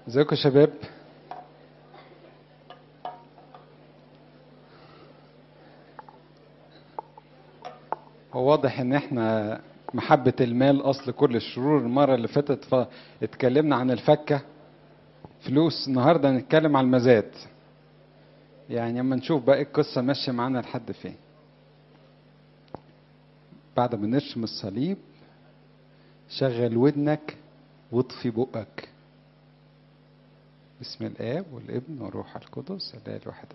ازيكم يا شباب هو واضح ان احنا محبة المال اصل كل الشرور المرة اللي فاتت فاتكلمنا عن الفكة فلوس النهاردة هنتكلم عن المزاد يعني اما نشوف بقى القصة ماشية معانا لحد فين بعد ما نرسم الصليب شغل ودنك واطفي بقك بسم الاب والابن والروح القدس الاله الواحد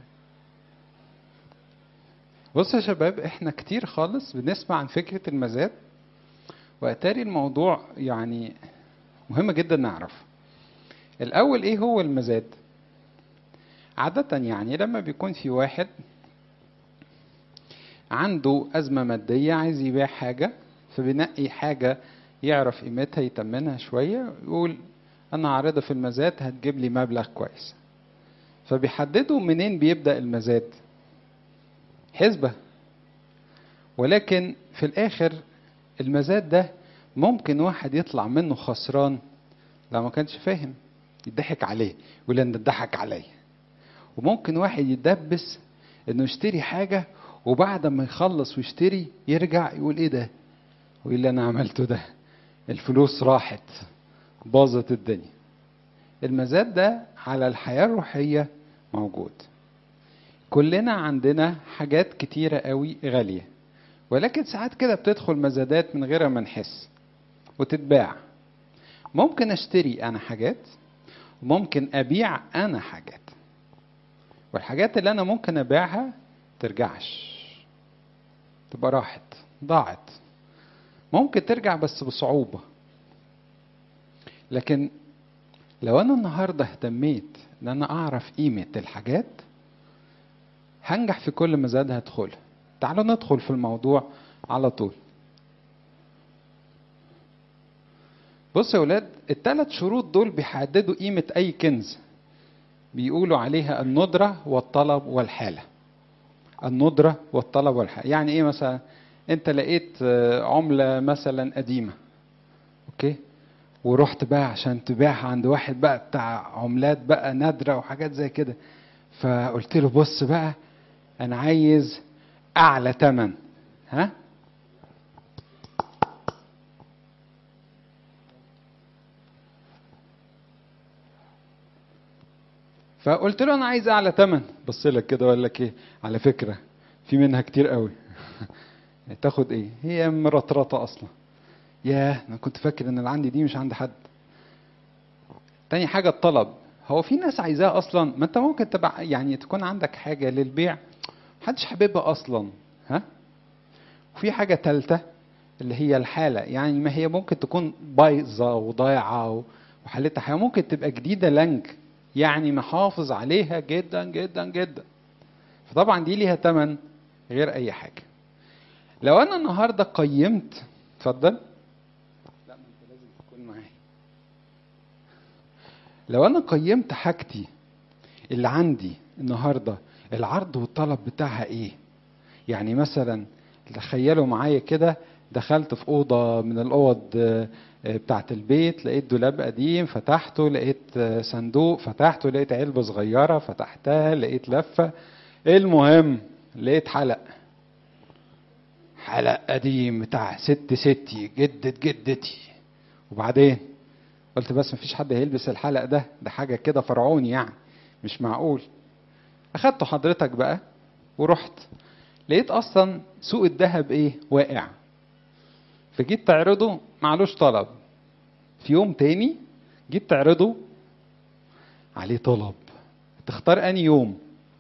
بص يا شباب احنا كتير خالص بنسمع عن فكرة المزاد واتاري الموضوع يعني مهم جدا نعرف الاول ايه هو المزاد عادة يعني لما بيكون في واحد عنده أزمة مادية عايز يبيع حاجة فبينقي حاجة يعرف قيمتها يتمنها شوية يقول أنا عارضة في المزاد هتجيب لي مبلغ كويس فبيحددوا منين بيبدأ المزاد حسبة ولكن في الآخر المزاد ده ممكن واحد يطلع منه خسران لو ما كانش فاهم يضحك عليه يقول ان اتضحك عليا وممكن واحد يتدبس انه يشتري حاجه وبعد ما يخلص ويشتري يرجع يقول ايه ده وايه اللي انا عملته ده الفلوس راحت باظت الدنيا المزاد ده على الحياه الروحيه موجود كلنا عندنا حاجات كتيره قوي غاليه ولكن ساعات كده بتدخل مزادات من غير ما نحس وتتباع ممكن اشتري انا حاجات وممكن ابيع انا حاجات والحاجات اللي انا ممكن ابيعها ترجعش تبقى راحت ضاعت ممكن ترجع بس بصعوبه لكن لو انا النهارده اهتميت ان انا اعرف قيمه الحاجات هنجح في كل مزاد هدخلها تعالوا ندخل في الموضوع على طول بص يا ولاد الثلاث شروط دول بيحددوا قيمة أي كنز بيقولوا عليها الندرة والطلب والحالة الندرة والطلب والحالة يعني إيه مثلا أنت لقيت عملة مثلا قديمة أوكي ورحت بقى عشان تبيعها عند واحد بقى بتاع عملات بقى نادرة وحاجات زي كده فقلت له بص بقى أنا عايز أعلى تمن ها فقلت له انا عايز اعلى ثمن بص لك كده وقال لك ايه على فكره في منها كتير قوي تاخد ايه هي مرطرطه اصلا ياه انا كنت فاكر ان اللي عندي دي مش عند حد تاني حاجه الطلب هو في ناس عايزاها اصلا ما انت ممكن تبع يعني تكون عندك حاجه للبيع محدش حاببها اصلا ها وفي حاجه ثالثه اللي هي الحاله يعني ما هي ممكن تكون بايظه وضايعه وحالتها حاجه ممكن تبقى جديده لنك يعني محافظ عليها جدا جدا جدا فطبعا دي ليها ثمن غير اي حاجه لو انا النهارده قيمت اتفضل لا ما انت لازم تكون معايا لو انا قيمت حاجتي اللي عندي النهارده العرض والطلب بتاعها ايه يعني مثلا تخيلوا معايا كده دخلت في اوضه من الاوض بتاعت البيت لقيت دولاب قديم فتحته لقيت صندوق فتحته لقيت علبة صغيرة فتحتها لقيت لفة المهم لقيت حلق حلق قديم بتاع ست ستي جدة جدتي وبعدين قلت بس مفيش حد هيلبس الحلق ده ده حاجة كده فرعوني يعني مش معقول أخدته حضرتك بقى ورحت لقيت أصلا سوق الذهب إيه واقع فجيت تعرضه معلوش طلب في يوم تاني جيت تعرضه عليه طلب تختار اني يوم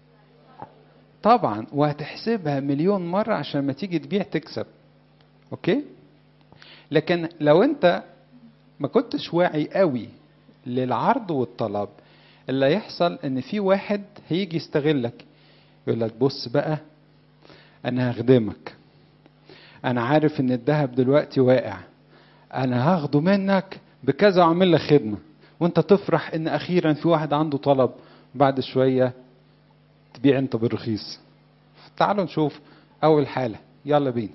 طبعا وهتحسبها مليون مرة عشان ما تيجي تبيع تكسب اوكي لكن لو انت ما كنتش واعي قوي للعرض والطلب اللي هيحصل ان في واحد هيجي يستغلك يقول لك بص بقى انا هخدمك انا عارف ان الذهب دلوقتي واقع انا هاخده منك بكذا واعمل لك خدمه وانت تفرح ان اخيرا في واحد عنده طلب بعد شويه تبيع انت بالرخيص تعالوا نشوف اول حاله يلا بينا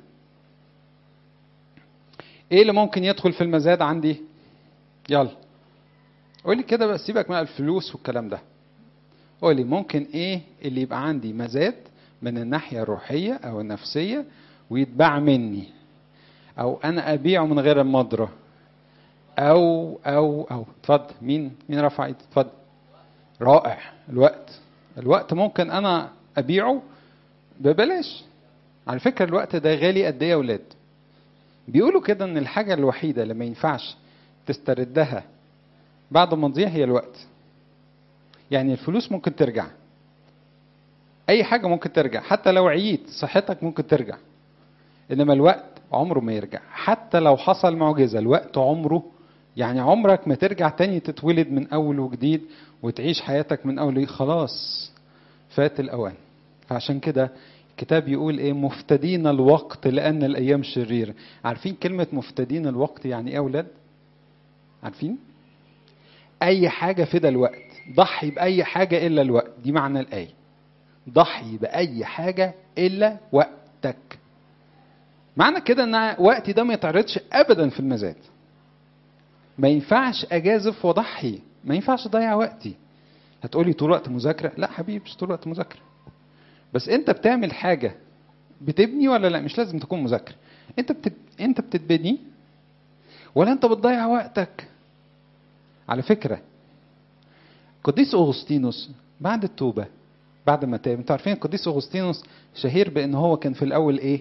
ايه اللي ممكن يدخل في المزاد عندي يلا قولي كده بس سيبك من الفلوس والكلام ده قولي ممكن ايه اللي يبقى عندي مزاد من الناحية الروحية او النفسية ويتباع مني او انا ابيعه من غير المضرة او او او اتفضل مين مين رفع ايده اتفضل رائع الوقت الوقت ممكن انا ابيعه ببلاش على فكرة الوقت ده غالي قد ايه يا اولاد بيقولوا كده ان الحاجة الوحيدة اللي ما ينفعش تستردها بعد ما تضيع هي الوقت يعني الفلوس ممكن ترجع اي حاجة ممكن ترجع حتى لو عييت صحتك ممكن ترجع انما الوقت عمره ما يرجع حتى لو حصل معجزة الوقت عمره يعني عمرك ما ترجع تاني تتولد من اول وجديد وتعيش حياتك من اول خلاص فات الاوان فعشان كده الكتاب يقول ايه مفتدين الوقت لان الايام شريره عارفين كلمه مفتدين الوقت يعني ايه يا اولاد عارفين اي حاجه فدا الوقت ضحي باي حاجه الا الوقت دي معنى الايه ضحي باي حاجه الا وقتك معنى كده ان وقتي ده ما يتعرضش ابدا في المزاد ما ينفعش اجازف واضحي ما ينفعش اضيع وقتي هتقولي طول وقت مذاكره لا حبيبي مش طول وقت مذاكره بس انت بتعمل حاجه بتبني ولا لا مش لازم تكون مذاكره انت بتب... انت بتتبني ولا انت بتضيع وقتك على فكره قديس اغسطينوس بعد التوبه بعد ما تاب انتوا عارفين القديس اغسطينوس شهير بان هو كان في الاول ايه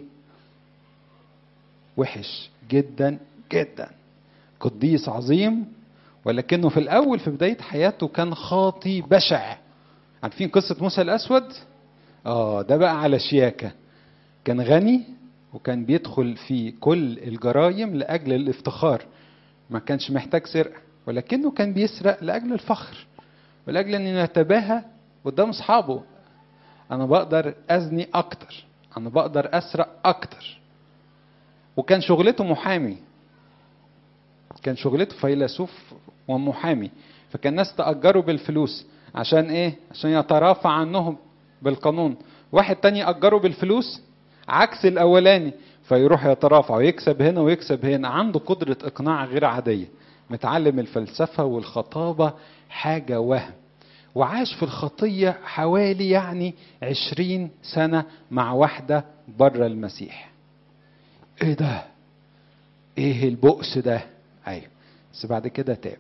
وحش جدا جدا قديس عظيم ولكنه في الاول في بدايه حياته كان خاطي بشع عارفين قصه موسى الاسود اه ده بقى على شياكه كان غني وكان بيدخل في كل الجرايم لاجل الافتخار ما كانش محتاج سرقه ولكنه كان بيسرق لاجل الفخر ولاجل ان يتباهى قدام اصحابه انا بقدر ازني اكتر انا بقدر اسرق اكتر وكان شغلته محامي كان شغلته فيلسوف ومحامي فكان الناس تأجره بالفلوس عشان ايه عشان يترافع عنهم بالقانون واحد تاني أجره بالفلوس عكس الأولاني فيروح يترافع ويكسب هنا ويكسب هنا عنده قدرة إقناع غير عادية متعلم الفلسفة والخطابة حاجة وهم وعاش في الخطية حوالي يعني عشرين سنة مع واحدة بره المسيح ايه ده ايه البؤس ده ايوه بس بعد كده تاب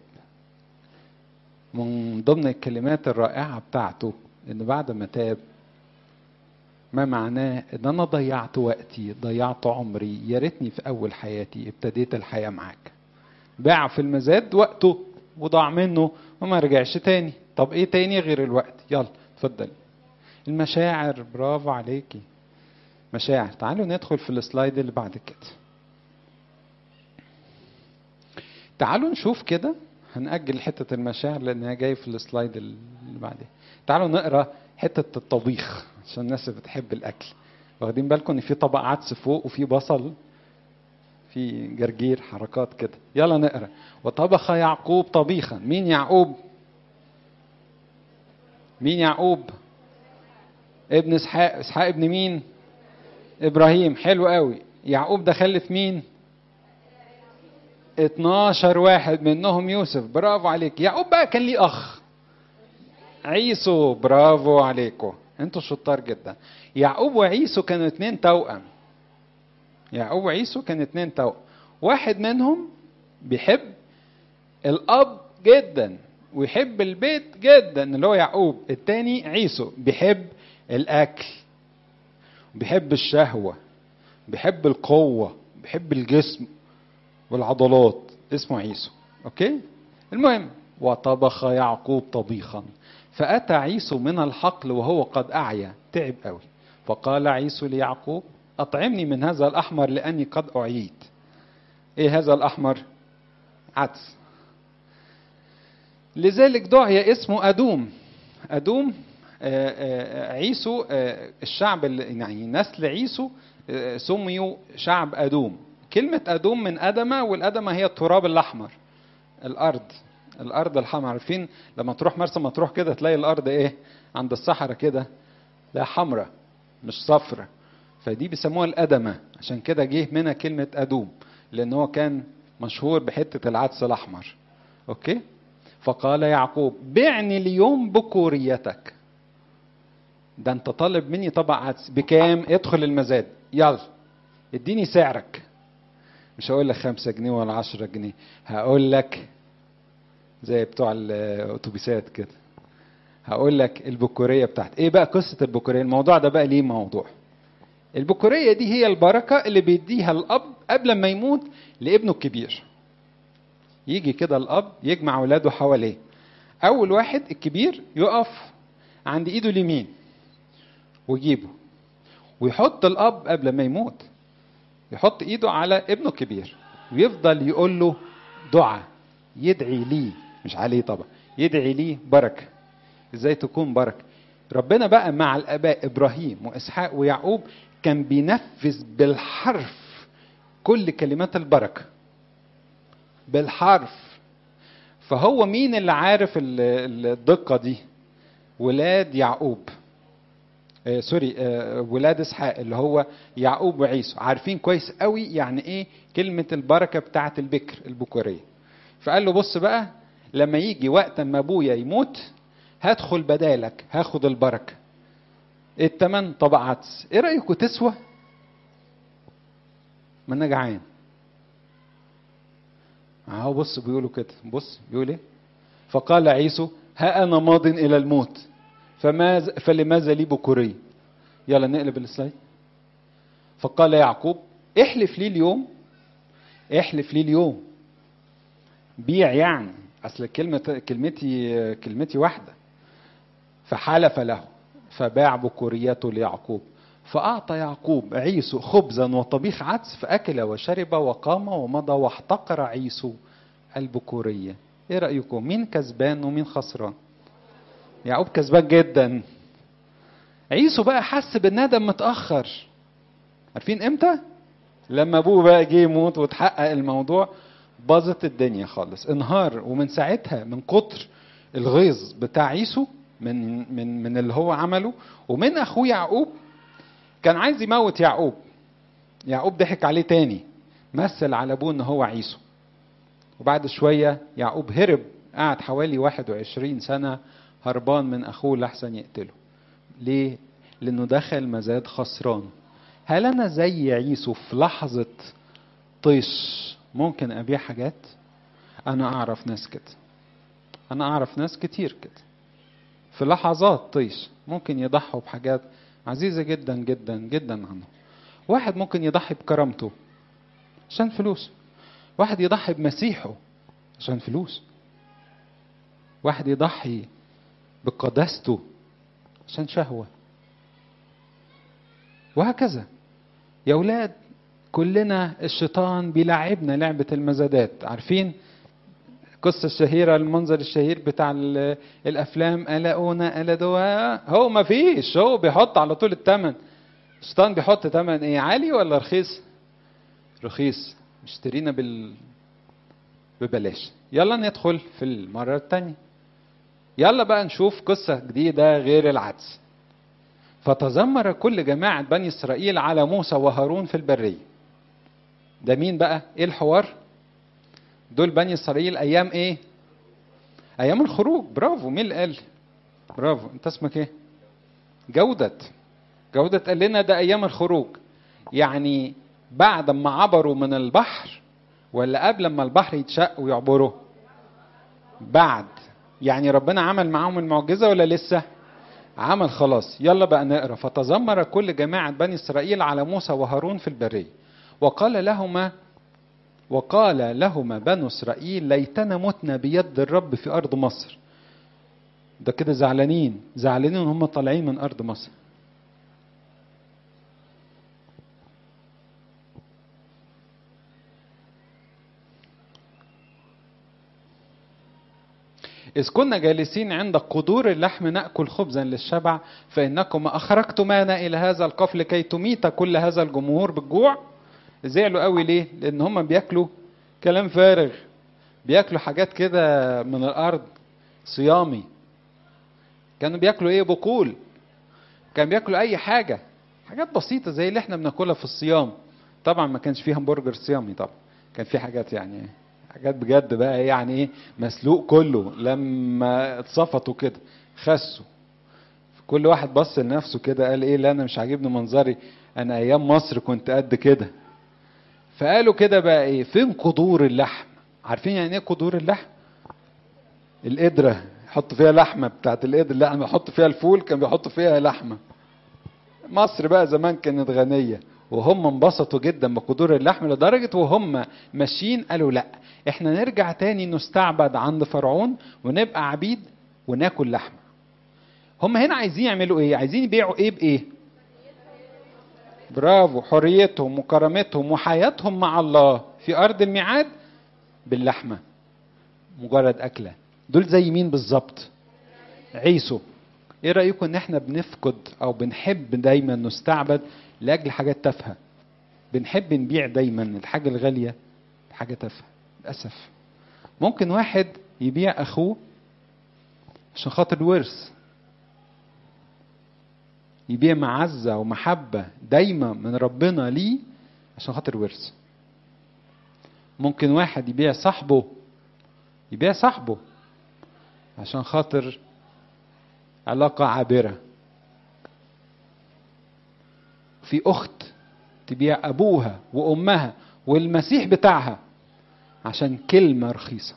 من ضمن الكلمات الرائعة بتاعته ان بعد ما تاب ما معناه ان انا ضيعت وقتي ضيعت عمري يا ريتني في اول حياتي ابتديت الحياة معاك باع في المزاد وقته وضاع منه وما رجعش تاني طب ايه تاني غير الوقت يلا اتفضل المشاعر برافو عليكي مشاعر تعالوا ندخل في السلايد اللي بعد كده تعالوا نشوف كده هنأجل حتة المشاعر لأنها جاي في السلايد اللي بعدين تعالوا نقرا حتة الطبيخ عشان الناس اللي بتحب الأكل واخدين بالكم إن في طبق عدس فوق وفي بصل في جرجير حركات كده يلا نقرا وطبخ يعقوب طبيخا مين يعقوب مين يعقوب ابن اسحاق اسحاق ابن مين ابراهيم حلو قوي يعقوب ده خلف مين 12 واحد منهم يوسف برافو عليك يعقوب بقى كان ليه اخ عيسو برافو عليكم انتوا شطار جدا يعقوب وعيسو كانوا اتنين توأم يعقوب وعيسو كانوا اتنين توأم واحد منهم بيحب الاب جدا ويحب البيت جدا اللي هو يعقوب التاني عيسو بيحب الاكل بيحب الشهوه بيحب القوه بيحب الجسم والعضلات اسمه عيسو اوكي المهم وطبخ يعقوب طبيخا فاتى عيسو من الحقل وهو قد اعيا تعب قوي فقال عيسو ليعقوب اطعمني من هذا الاحمر لاني قد اعييت ايه هذا الاحمر عدس لذلك دعي اسمه ادوم ادوم عيسو الشعب يعني نسل عيسو سميوا شعب ادوم كلمة أدوم من أدمة والأدمة هي التراب الأحمر الأرض الأرض الحمراء عارفين لما تروح مرسى مطروح كده تلاقي الأرض إيه عند الصحراء كده لا حمراء مش صفرة فدي بيسموها الأدمة عشان كده جه منها كلمة أدوم لأن هو كان مشهور بحتة العدس الأحمر أوكي فقال يعقوب بعني اليوم بكوريتك ده انت طالب مني طبق عدس بكام ادخل المزاد يلا اديني سعرك مش هقول لك خمسة جنيه ولا عشرة جنيه هقول لك زي بتوع الاتوبيسات كده هقول لك البكورية بتاعت ايه بقى قصة البكورية الموضوع ده بقى ليه موضوع البكورية دي هي البركة اللي بيديها الأب قبل ما يموت لابنه الكبير يجي كده الأب يجمع ولاده حواليه أول واحد الكبير يقف عند إيده اليمين ويجيبه ويحط الأب قبل ما يموت يحط إيده على ابنه الكبير ويفضل يقول له دعاء يدعي ليه مش عليه طبعا يدعي ليه بركة ازاي تكون بركة ربنا بقى مع الآباء إبراهيم وإسحاق ويعقوب كان بينفذ بالحرف كل كلمات البركة بالحرف فهو مين اللي عارف الدقة دي ولاد يعقوب آه سوري آه ولاد اسحاق اللي هو يعقوب وعيسو عارفين كويس قوي يعني ايه كلمة البركة بتاعة البكر البكورية فقال له بص بقى لما يجي وقت ما ابويا يموت هدخل بدالك هاخد البركة التمن طبق عدس ايه رأيكم تسوى ما انا جعان اهو بص بيقولوا كده بص بيقول ايه فقال عيسو ها انا ماض الى الموت فماذا فلماذا لي بكورية يلا نقلب السلايد فقال يعقوب احلف لي اليوم احلف لي اليوم بيع يعني اصل كلمة كلمتي كلمتي واحدة فحلف له فباع بكوريته ليعقوب فأعطى يعقوب عيسو خبزا وطبيخ عدس فأكل وشرب وقام ومضى واحتقر عيسو البكورية ايه رأيكم مين كسبان ومين خسران يعقوب كسبان جدا عيسو بقى حس بالندم متأخر عارفين امتى لما ابوه بقى جه يموت وتحقق الموضوع باظت الدنيا خالص انهار ومن ساعتها من كتر الغيظ بتاع عيسو من من من اللي هو عمله ومن اخوه يعقوب كان عايز يموت يعقوب يعقوب ضحك عليه تاني مثل على ابوه ان هو عيسو وبعد شوية يعقوب هرب قعد حوالي 21 سنة هربان من أخوه لحسن يقتله ليه؟ لأنه دخل مزاد خسران هل أنا زي عيسو في لحظة طيش ممكن أبيع حاجات؟ أنا أعرف ناس كده أنا أعرف ناس كتير كده في لحظات طيش ممكن يضحوا بحاجات عزيزة جدا جدا جدا عنه واحد ممكن يضحي بكرامته عشان فلوس واحد يضحي بمسيحه عشان فلوس واحد يضحي بقداسته عشان شهوة وهكذا يا أولاد كلنا الشيطان بيلعبنا لعبة المزادات عارفين القصة الشهيرة المنظر الشهير بتاع الأفلام ألا أونا ألا دواء هو ما فيش هو بيحط على طول التمن الشيطان بيحط تمن إيه عالي ولا رخيص رخيص اشترينا بال ببلاش يلا ندخل في المرة التانية يلا بقى نشوف قصة جديدة غير العدس فتذمر كل جماعة بني إسرائيل على موسى وهارون في البرية ده مين بقى ايه الحوار دول بني إسرائيل أيام ايه أيام الخروج برافو مين اللي قال برافو انت اسمك ايه جودة جودة قال لنا ده أيام الخروج يعني بعد ما عبروا من البحر ولا قبل ما البحر يتشق ويعبروا بعد يعني ربنا عمل معاهم المعجزة ولا لسه عمل خلاص يلا بقى نقرا فتذمر كل جماعة بني إسرائيل على موسى وهارون في البرية وقال لهما وقال لهما بنو إسرائيل ليتنا متنا بيد الرب في أرض مصر ده كده زعلانين زعلانين ان هم طالعين من أرض مصر إذ كنا جالسين عند قدور اللحم نأكل خبزا للشبع فإنكم أخرجتمانا إلى هذا القف لكي تميت كل هذا الجمهور بالجوع زعلوا قوي ليه؟ لأن هم بياكلوا كلام فارغ بياكلوا حاجات كده من الأرض صيامي كانوا بياكلوا إيه بقول كانوا بياكلوا أي حاجة حاجات بسيطة زي اللي احنا بناكلها في الصيام طبعا ما كانش فيه همبرجر صيامي طبعا كان في حاجات يعني حاجات بجد بقى يعني ايه مسلوق كله لما اتصفطوا كده خسوا كل واحد بص لنفسه كده قال ايه لا انا مش عاجبني منظري انا ايام مصر كنت قد كده فقالوا كده بقى ايه فين قدور اللحم عارفين يعني ايه قدور اللحم القدره يحط فيها لحمه بتاعت القدر اللي احنا بنحط فيها الفول كان بيحطوا فيها لحمه مصر بقى زمان كانت غنيه وهم انبسطوا جدا بقدور اللحم لدرجه وهم ماشيين قالوا لا احنا نرجع تاني نستعبد عند فرعون ونبقى عبيد وناكل لحمه هم هنا عايزين يعملوا ايه عايزين يبيعوا ايه بايه برافو حريتهم وكرامتهم وحياتهم مع الله في ارض الميعاد باللحمه مجرد اكله دول زي مين بالظبط عيسو ايه رايكم ان احنا بنفقد او بنحب دايما نستعبد لاجل حاجات تافهه بنحب نبيع دايما الحاجه الغاليه حاجه تافهه للاسف ممكن واحد يبيع اخوه عشان خاطر ورث يبيع معزه ومحبه دايما من ربنا ليه عشان خاطر ورث ممكن واحد يبيع صاحبه يبيع صاحبه عشان خاطر علاقة عابرة في أخت تبيع أبوها وأمها والمسيح بتاعها عشان كلمة رخيصة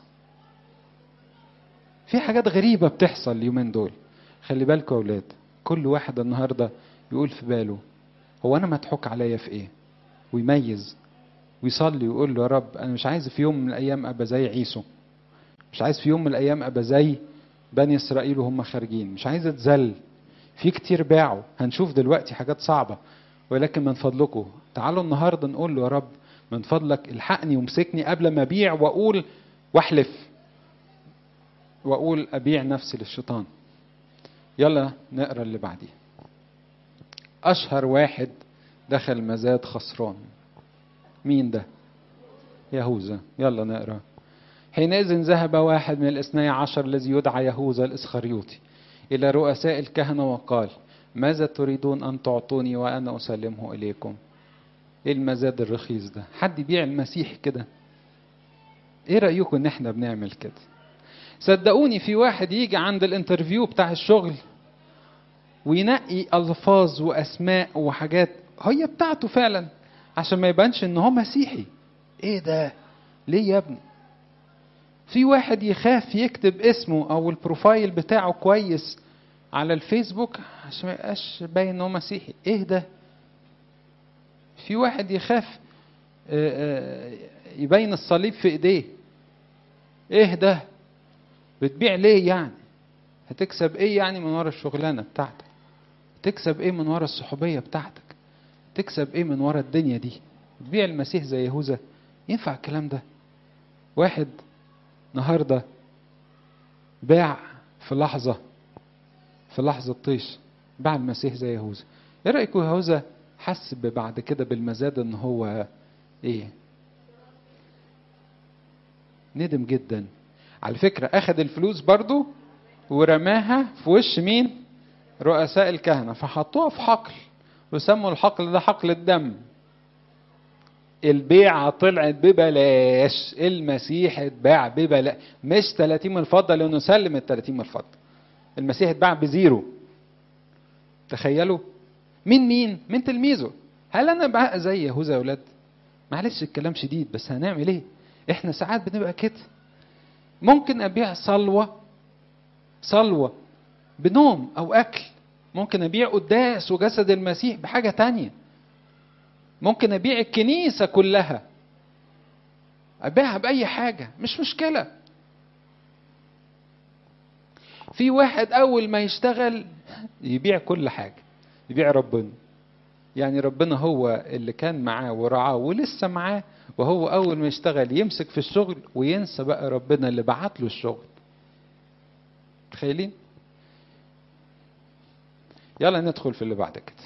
في حاجات غريبة بتحصل اليومين دول خلي بالكم يا أولاد كل واحد النهاردة يقول في باله هو أنا مضحوك عليا في إيه ويميز ويصلي ويقول له يا رب أنا مش عايز في يوم من الأيام أبقى زي عيسو مش عايز في يوم من الأيام أبقى زي بني اسرائيل وهم خارجين مش عايز اتذل في كتير باعوا هنشوف دلوقتي حاجات صعبه ولكن من فضلكم تعالوا النهارده نقول له يا رب من فضلك الحقني وامسكني قبل ما ابيع واقول واحلف واقول ابيع نفسي للشيطان يلا نقرا اللي بعديه اشهر واحد دخل مزاد خسران مين ده يهوذا يلا نقرا حينئذ ذهب واحد من الاثني عشر الذي يدعى يهوذا الإسخريوطي إلى رؤساء الكهنة وقال ماذا تريدون أن تعطوني وأنا أسلمه إليكم إيه المزاد الرخيص ده حد يبيع المسيح كده إيه رأيكم إن إحنا بنعمل كده صدقوني في واحد يجي عند الانترفيو بتاع الشغل وينقي ألفاظ وأسماء وحاجات هي بتاعته فعلا عشان ما يبانش إن هو مسيحي إيه ده ليه يا ابني في واحد يخاف يكتب اسمه او البروفايل بتاعه كويس على الفيسبوك عشان ما يبقاش باين ان هو مسيحي ايه ده في واحد يخاف يبين الصليب في ايديه ايه ده بتبيع ليه يعني هتكسب ايه يعني من ورا الشغلانه بتاعتك تكسب ايه من ورا الصحوبيه بتاعتك تكسب ايه من ورا الدنيا دي تبيع المسيح زي يهوذا ينفع الكلام ده واحد النهارده باع في لحظة في لحظة طيش باع المسيح زي يهوذا ايه رأيكم يهوذا حس بعد كده بالمزاد ان هو ايه ندم جدا على فكرة اخد الفلوس برضو ورماها في وش مين رؤساء الكهنة فحطوها في حقل وسموا الحقل ده حقل الدم البيعة طلعت ببلاش المسيح اتباع ببلاش مش 30 من الفضة لأنه سلم ال 30 من الفضة المسيح اتباع بزيرو تخيلوا مين مين من تلميذه هل انا بقى زي يهوذا يا اولاد معلش الكلام شديد بس هنعمل ايه احنا ساعات بنبقى كده ممكن ابيع صلوة صلوة بنوم او اكل ممكن ابيع قداس وجسد المسيح بحاجة تانية ممكن ابيع الكنيسة كلها ابيعها باي حاجة مش مشكلة في واحد اول ما يشتغل يبيع كل حاجة يبيع ربنا يعني ربنا هو اللي كان معاه ورعاه ولسه معاه وهو اول ما يشتغل يمسك في الشغل وينسى بقى ربنا اللي بعت له الشغل تخيلين يلا ندخل في اللي بعد كده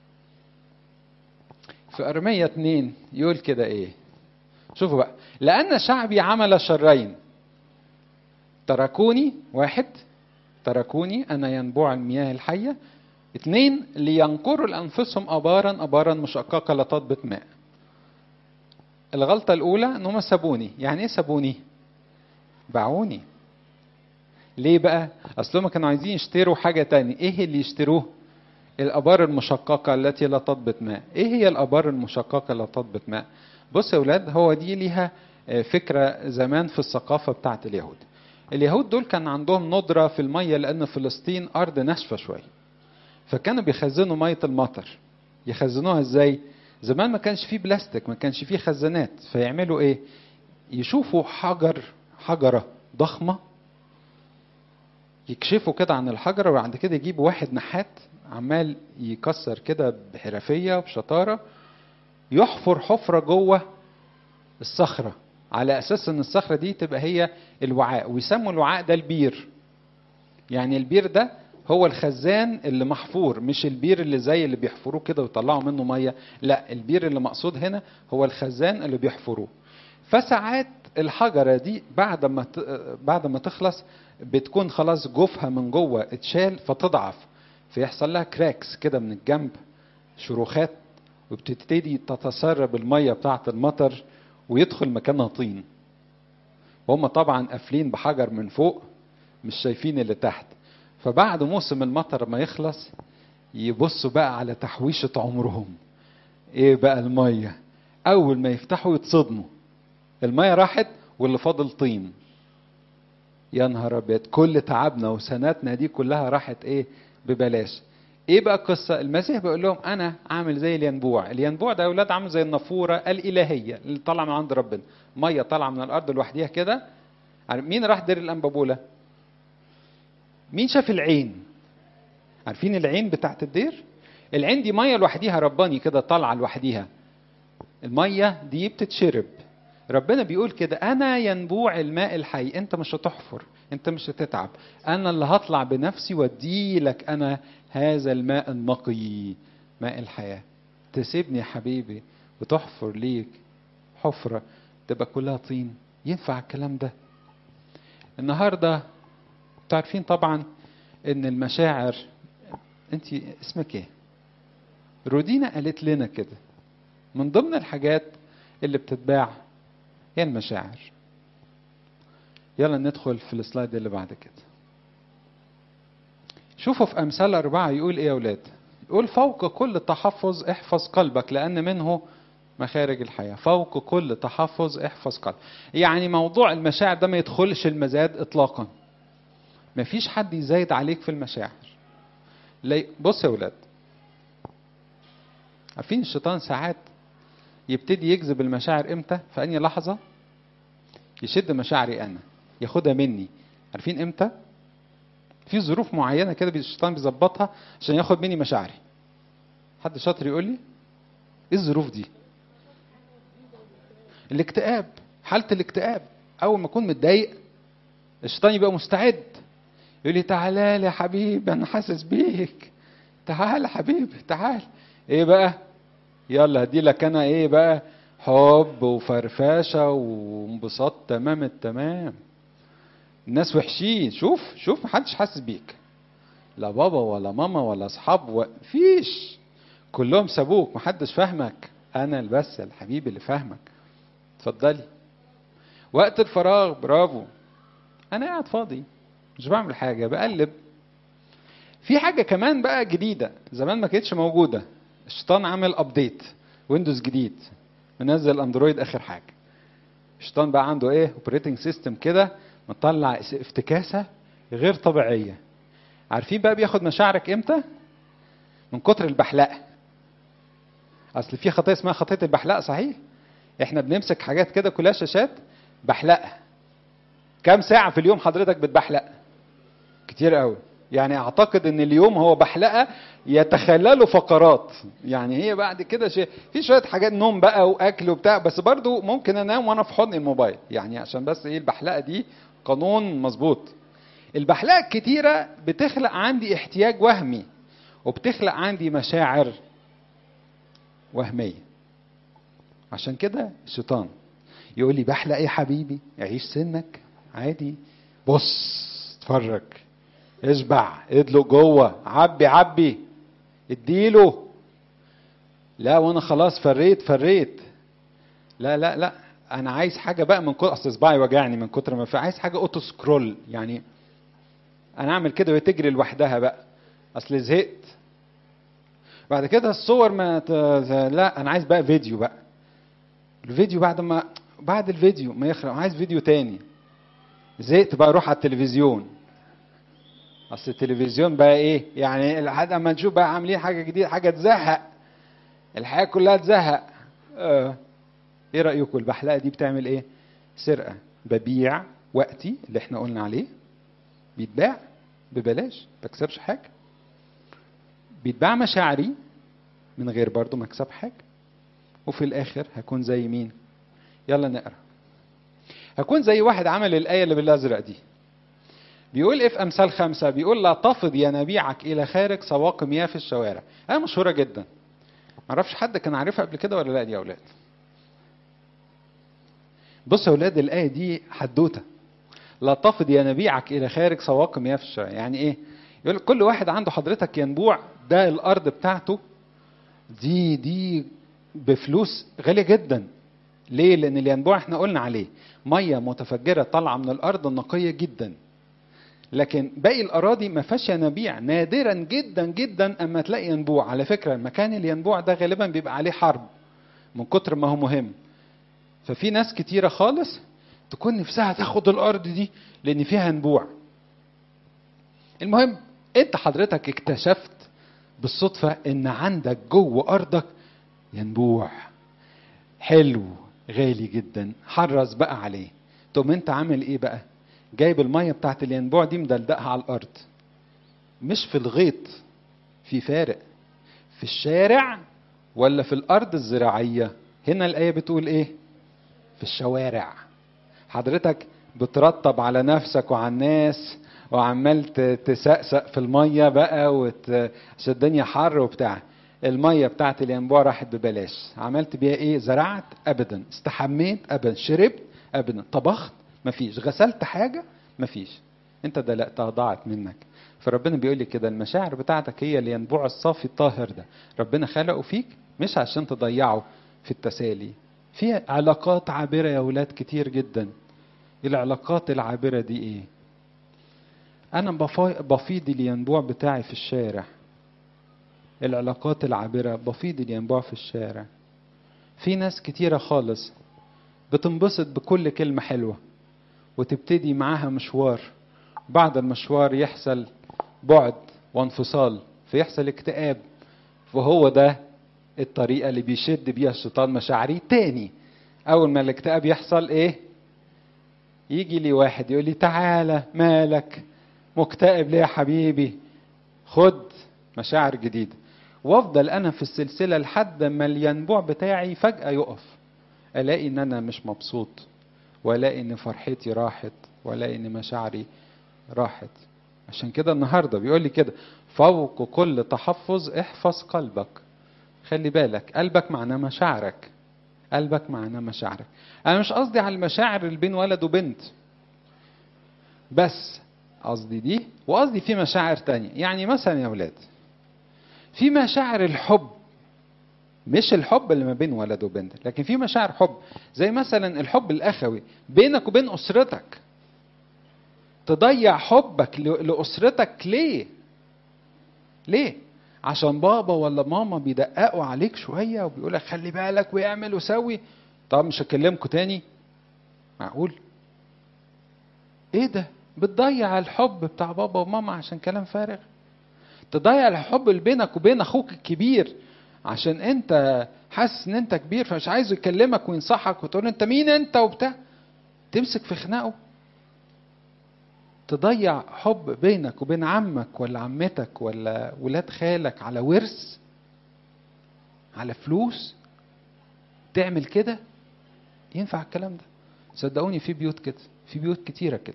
في أرمية اتنين يقول كده ايه شوفوا بقى لأن شعبي عمل شرين تركوني واحد تركوني أنا ينبوع المياه الحية اثنين لينقروا لأنفسهم أبارا أبارا مشققة لا تضبط ماء الغلطة الأولى إن هم سابوني يعني إيه سابوني باعوني ليه بقى أصلهم كانوا عايزين يشتروا حاجة تاني إيه اللي يشتروه الآبار المشققة التي لا تضبط ماء إيه هي الآبار المشققة لا تضبط ماء بص يا أولاد هو دي ليها فكرة زمان في الثقافة بتاعت اليهود اليهود دول كان عندهم ندرة في المية لأن فلسطين أرض ناشفة شوية فكانوا بيخزنوا مية المطر يخزنوها ازاي زمان ما كانش فيه بلاستيك ما كانش فيه خزانات فيعملوا ايه يشوفوا حجر حجرة ضخمة يكشفوا كده عن الحجرة وبعد كده يجيبوا واحد نحات عمال يكسر كده بحرفية وبشطارة يحفر حفرة جوه الصخرة على أساس إن الصخرة دي تبقى هي الوعاء ويسموا الوعاء ده البير يعني البير ده هو الخزان اللي محفور مش البير اللي زي اللي بيحفروه كده ويطلعوا منه ميه لا البير اللي مقصود هنا هو الخزان اللي بيحفروه فساعات الحجره دي بعد ما بعد ما تخلص بتكون خلاص جوفها من جوه اتشال فتضعف فيحصل لها كراكس كده من الجنب شروخات وبتبتدي تتسرب الميه بتاعه المطر ويدخل مكانها طين وهم طبعا قافلين بحجر من فوق مش شايفين اللي تحت فبعد موسم المطر ما يخلص يبصوا بقى على تحويشة عمرهم ايه بقى المية اول ما يفتحوا يتصدموا المية راحت واللي فاضل طين يا نهار ابيض كل تعبنا وسناتنا دي كلها راحت ايه ببلاش ايه بقى القصة المسيح بيقول لهم انا عامل زي الينبوع الينبوع ده يا اولاد عامل زي النافورة الالهية اللي طالعة من عند ربنا مية طالعة من الارض لوحديها كده مين راح دير الانبابولة مين شاف العين عارفين العين بتاعت الدير العين دي ميه لوحديها رباني كده طالعه لوحديها الميه دي بتتشرب ربنا بيقول كده انا ينبوع الماء الحي انت مش هتحفر انت مش هتتعب انا اللي هطلع بنفسي وادي لك انا هذا الماء النقي ماء الحياه تسيبني يا حبيبي وتحفر ليك حفره تبقى كلها طين ينفع الكلام ده النهارده عارفين طبعا ان المشاعر انت اسمك ايه رودينا قالت لنا كده من ضمن الحاجات اللي بتتباع هي المشاعر يلا ندخل في السلايد اللي بعد كده شوفوا في امثال اربعه يقول ايه يا اولاد يقول فوق كل تحفظ احفظ قلبك لان منه مخارج الحياه فوق كل تحفظ احفظ قلبك يعني موضوع المشاعر ده ما يدخلش المزاد اطلاقا مفيش حد يزايد عليك في المشاعر بص يا ولاد عارفين الشيطان ساعات يبتدي يجذب المشاعر امتى في انهي لحظه يشد مشاعري انا ياخدها مني عارفين امتى في ظروف معينه كده الشيطان بيظبطها عشان ياخد مني مشاعري حد شاطر يقول لي ايه الظروف دي الاكتئاب حاله الاكتئاب اول ما اكون متضايق الشيطان يبقى مستعد يقول لي تعالى لي يا حبيبي انا حاسس بيك تعال يا حبيبي تعال ايه بقى يلا هدي لك انا ايه بقى حب وفرفشه وانبساط تمام التمام الناس وحشين شوف شوف محدش حاسس بيك لا بابا ولا ماما ولا اصحاب و... فيش كلهم سابوك محدش فاهمك انا بس الحبيب اللي فاهمك اتفضلي وقت الفراغ برافو انا قاعد فاضي مش بعمل حاجه بقلب في حاجه كمان بقى جديده زمان ما كانتش موجوده الشيطان عامل ابديت ويندوز جديد منزل اندرويد اخر حاجه الشيطان بقى عنده ايه اوبريتنج سيستم كده مطلع افتكاسه غير طبيعيه عارفين بقى بياخد مشاعرك امتى من كتر البحلقه اصل في خطيه اسمها خطيه البحلقه صحيح احنا بنمسك حاجات كده كلها شاشات بحلقه كم ساعه في اليوم حضرتك بتبحلق كتير قوي يعني اعتقد ان اليوم هو بحلقه يتخلله فقرات يعني هي بعد كده شيء في شويه حاجات نوم بقى واكل وبتاع بس برضو ممكن انام وانا في حضن الموبايل يعني عشان بس ايه البحلقه دي قانون مظبوط البحلقه الكتيره بتخلق عندي احتياج وهمي وبتخلق عندي مشاعر وهميه عشان كده الشيطان يقول لي بحلق ايه حبيبي عيش سنك عادي بص اتفرج اشبع ادلق جوه عبي عبي اديله لا وانا خلاص فريت فريت لا لا لا انا عايز حاجه بقى من كتر اصل صباعي وجعني من كتر ما في عايز حاجه اوتو سكرول يعني انا اعمل كده وهي تجري لوحدها بقى اصل زهقت بعد كده الصور ما ت... لا انا عايز بقى فيديو بقى الفيديو بعد ما بعد الفيديو ما يخرج عايز فيديو تاني زهقت بقى اروح على التلفزيون اصل التلفزيون بقى ايه يعني لحد اما نشوف بقى عاملين حاجه جديده حاجه تزهق الحياه كلها تزهق آه. ايه رايكم البحلقه دي بتعمل ايه سرقه ببيع وقتي اللي احنا قلنا عليه بيتباع ببلاش بكسبش حاجه بيتباع مشاعري من غير برضو مكسب حاجه وفي الاخر هكون زي مين يلا نقرا هكون زي واحد عمل الايه اللي بالازرق دي بيقول ايه في امثال خمسه بيقول لا تفض ينابيعك الى خارج سواق مياه في الشوارع ايه مشهوره جدا معرفش حد كان عارفها قبل كده ولا لا دي يا اولاد بص يا اولاد الايه دي حدوته لا تفض ينابيعك الى خارج سواق مياه في الشوارع يعني ايه يقول كل واحد عنده حضرتك ينبوع ده الارض بتاعته دي دي بفلوس غاليه جدا ليه لان الينبوع احنا قلنا عليه ميه متفجره طالعه من الارض نقيه جدا لكن باقي الاراضي ما فيهاش ينابيع نادرا جدا جدا اما تلاقي ينبوع على فكره مكان الينبوع ده غالبا بيبقى عليه حرب من كتر ما هو مهم ففي ناس كتيره خالص تكون نفسها تاخد الارض دي لان فيها ينبوع المهم انت حضرتك اكتشفت بالصدفه ان عندك جوه ارضك ينبوع حلو غالي جدا حرص بقى عليه تقوم انت عامل ايه بقى جايب الميه بتاعت الينبوع دي مدلدقها على الارض مش في الغيط في فارق في الشارع ولا في الارض الزراعيه هنا الايه بتقول ايه في الشوارع حضرتك بترطب على نفسك وعلى الناس وعمال تسقسق في الميه بقى وت... عشان الدنيا حر وبتاع الميه بتاعت الينبوع راحت ببلاش عملت بيها ايه زرعت ابدا استحميت ابدا شربت ابدا طبخت مفيش غسلت حاجه مفيش انت دلقتها ضاعت منك فربنا بيقول لي كده المشاعر بتاعتك هي الينبوع الصافي الطاهر ده ربنا خلقه فيك مش عشان تضيعه في التسالي في علاقات عابره يا ولاد كتير جدا العلاقات العابره دي ايه انا بفيض الينبوع بتاعي في الشارع العلاقات العابرة بفيض الينبوع في الشارع في ناس كتيرة خالص بتنبسط بكل كلمة حلوة وتبتدي معاها مشوار بعد المشوار يحصل بعد وانفصال فيحصل اكتئاب وهو ده الطريقة اللي بيشد بيها الشيطان مشاعري تاني أول ما الاكتئاب يحصل إيه؟ يجي لي واحد يقول لي تعالى مالك مكتئب ليه يا حبيبي خد مشاعر جديدة وافضل انا في السلسله لحد ما الينبوع بتاعي فجاه يقف الاقي ان انا مش مبسوط والاقي ان فرحتي راحت والاقي ان مشاعري راحت عشان كده النهارده بيقول لي كده فوق كل تحفظ احفظ قلبك خلي بالك قلبك معناه مشاعرك قلبك معناه مشاعرك انا مش قصدي على المشاعر اللي بين ولد وبنت بس قصدي دي وقصدي في مشاعر تانية يعني مثلا يا ولاد في مشاعر الحب مش الحب اللي ما بين ولد وبنت لكن في مشاعر حب زي مثلا الحب الاخوي بينك وبين اسرتك تضيع حبك لاسرتك ليه ليه عشان بابا ولا ماما بيدققوا عليك شويه وبيقول لك خلي بالك واعمل وسوي طب مش هكلمكوا تاني معقول ايه ده بتضيع الحب بتاع بابا وماما عشان كلام فارغ تضيع الحب اللي بينك وبين اخوك الكبير عشان انت حاسس ان انت كبير فمش عايزه يكلمك وينصحك وتقول انت مين انت وبتاع تمسك في خناقه تضيع حب بينك وبين عمك ولا عمتك ولا ولاد خالك على ورث على فلوس تعمل كده ينفع الكلام ده صدقوني في بيوت كده في بيوت كتيره كده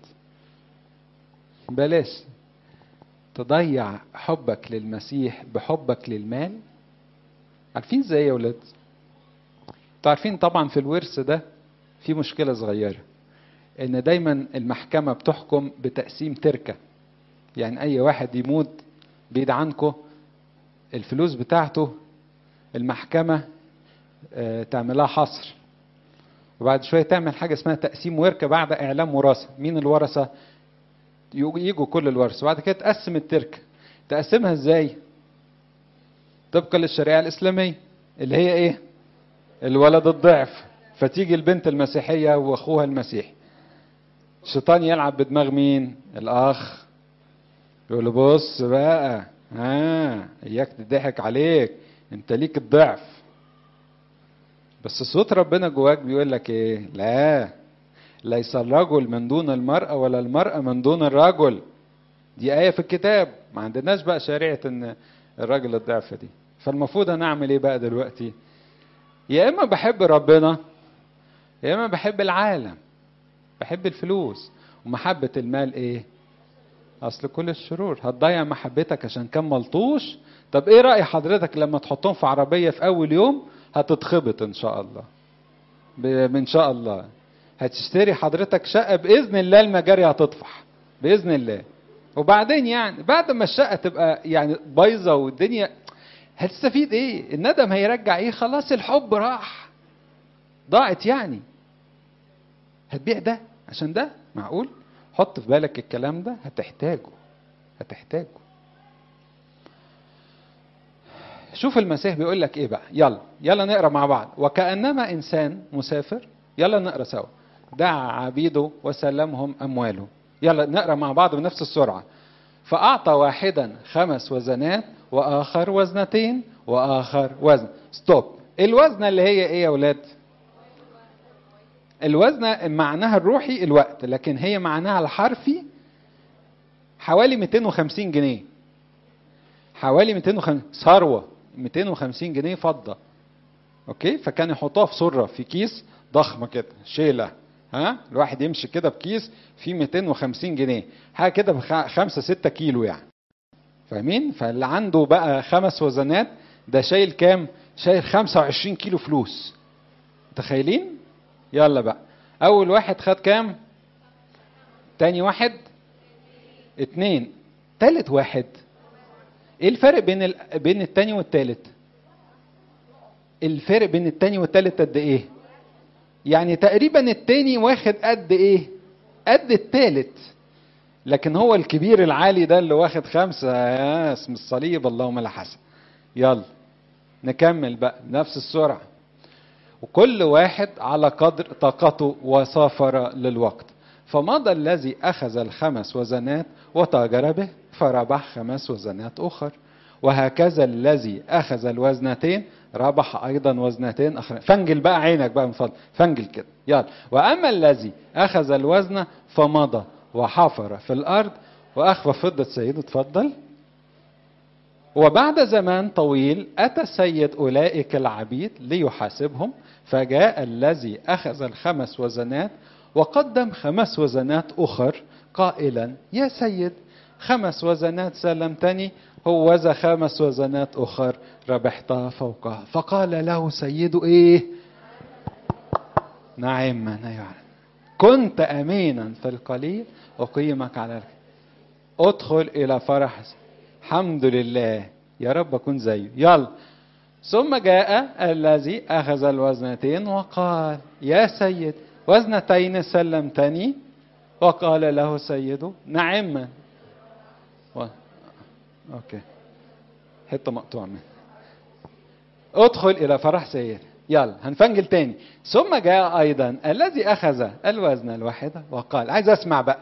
بلاش تضيع حبك للمسيح بحبك للمال عارفين ازاي يا ولاد انتوا عارفين طبعا في الورث ده في مشكله صغيره ان دايما المحكمه بتحكم بتقسيم تركه يعني اي واحد يموت بعيد عنكم الفلوس بتاعته المحكمه تعملها حصر وبعد شويه تعمل حاجه اسمها تقسيم وركه بعد اعلام وراثه مين الورثه يجوا كل الورثه وبعد كده تقسم التركه تقسمها ازاي طبقا للشريعه الاسلاميه اللي هي ايه الولد الضعف فتيجي البنت المسيحيه واخوها المسيحي الشيطان يلعب بدماغ مين الاخ يقول له بص بقى ها اياك تضحك عليك انت ليك الضعف بس صوت ربنا جواك بيقول لك ايه لا ليس الرجل من دون المرأة ولا المرأة من دون الرجل دي آية في الكتاب ما عندناش بقى شريعة ان الراجل الضعف دي فالمفروض انا اعمل ايه بقى دلوقتي يا اما بحب ربنا يا اما بحب العالم بحب الفلوس ومحبة المال ايه اصل كل الشرور هتضيع محبتك عشان كان ملطوش طب ايه رأي حضرتك لما تحطهم في عربية في اول يوم هتتخبط ان شاء الله ان شاء الله هتشتري حضرتك شقة بإذن الله المجاري هتطفح بإذن الله وبعدين يعني بعد ما الشقة تبقى يعني بايظة والدنيا هتستفيد ايه الندم هيرجع ايه خلاص الحب راح ضاعت يعني هتبيع ده عشان ده معقول حط في بالك الكلام ده هتحتاجه هتحتاجه شوف المسيح بيقول لك ايه بقى يلا يلا نقرا مع بعض وكانما انسان مسافر يلا نقرا سوا دعا عبيده وسلمهم امواله يلا نقرا مع بعض بنفس السرعه فاعطى واحدا خمس وزنات واخر وزنتين واخر وزن ستوب الوزنه اللي هي ايه يا ولاد الوزنه معناها الروحي الوقت لكن هي معناها الحرفي حوالي 250 جنيه حوالي 250 ثروه 250 جنيه فضه اوكي فكان يحطوها في سره في كيس ضخمه كده شيله ها الواحد يمشي كده بكيس فيه 250 جنيه حاجه كده بخمسة 6 كيلو يعني فاهمين فاللي عنده بقى خمس وزنات ده شايل كام شايل 25 كيلو فلوس متخيلين يلا بقى اول واحد خد كام تاني واحد اتنين تالت واحد ايه الفرق بين ال... بين التاني والتالت الفرق بين التاني والتالت قد ايه يعني تقريبا التاني واخد قد ايه قد التالت لكن هو الكبير العالي ده اللي واخد خمسة يا اسم الصليب اللهم لا حسن يلا نكمل بقى نفس السرعة وكل واحد على قدر طاقته وسافر للوقت فمضى الذي أخذ الخمس وزنات وتاجر به فربح خمس وزنات أخر وهكذا الذي أخذ الوزنتين ربح أيضا وزنتين أخرى فنجل بقى عينك بقى من فضل فنجل كده يلا وأما الذي أخذ الوزن فمضى وحفر في الأرض وأخفى فضة سيده اتفضل وبعد زمان طويل أتى سيد أولئك العبيد ليحاسبهم فجاء الذي أخذ الخمس وزنات وقدم خمس وزنات أخر قائلا يا سيد خمس وزنات سلمتني هو ذا خمس وزنات أخر ربحتها فوقها فقال له سيده إيه نعما يعني كنت أمينا في القليل أقيمك على الكثير ادخل إلى فرح الحمد لله يا رب أكون زيه يلا ثم جاء الذي أخذ الوزنتين وقال يا سيد وزنتين سلمتني وقال له سيده نعما و... اوكي حته مقطوعه منه ادخل الى فرح سيد يلا هنفنجل تاني ثم جاء ايضا الذي اخذ الوزن الواحده وقال عايز اسمع بقى